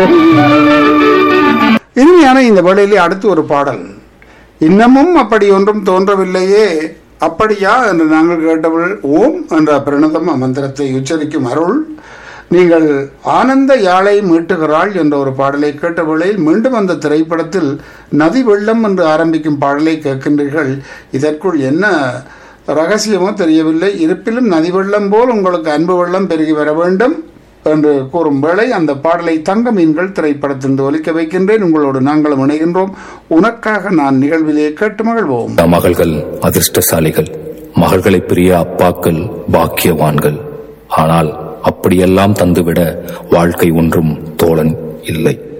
இனிமையான இந்த வேளையிலே அடுத்து ஒரு பாடல் இன்னமும் அப்படி ஒன்றும் தோன்றவில்லையே அப்படியா என்று நாங்கள் கேட்டவள் ஓம் என்ற பிரணதம் மந்திரத்தை உச்சரிக்கும் அருள் நீங்கள் ஆனந்த யாழை மீட்டுகிறாள் என்ற ஒரு பாடலை கேட்ட வேளையில் மீண்டும் அந்த திரைப்படத்தில் நதி வெள்ளம் என்று ஆரம்பிக்கும் பாடலை கேட்கின்றீர்கள் இதற்குள் என்ன ரகசியமோ தெரியவில்லை இருப்பிலும் நதி வெள்ளம் போல் உங்களுக்கு அன்பு வெள்ளம் பெருகி வர வேண்டும் என்று கூறும் வேளை அந்த பாடலை தங்க மீன்கள் திரைப்படத்திலிருந்து ஒலிக்க வைக்கின்றேன் உங்களோடு நாங்களும் இணைகின்றோம் உனக்காக நான் நிகழ்விலே கேட்டு மகிழ்வோம் மகள்கள் அதிர்ஷ்டசாலிகள் மகள்களை பிரிய அப்பாக்கள் பாக்கியவான்கள் ஆனால் அப்படியெல்லாம் தந்துவிட வாழ்க்கை ஒன்றும் தோழன் இல்லை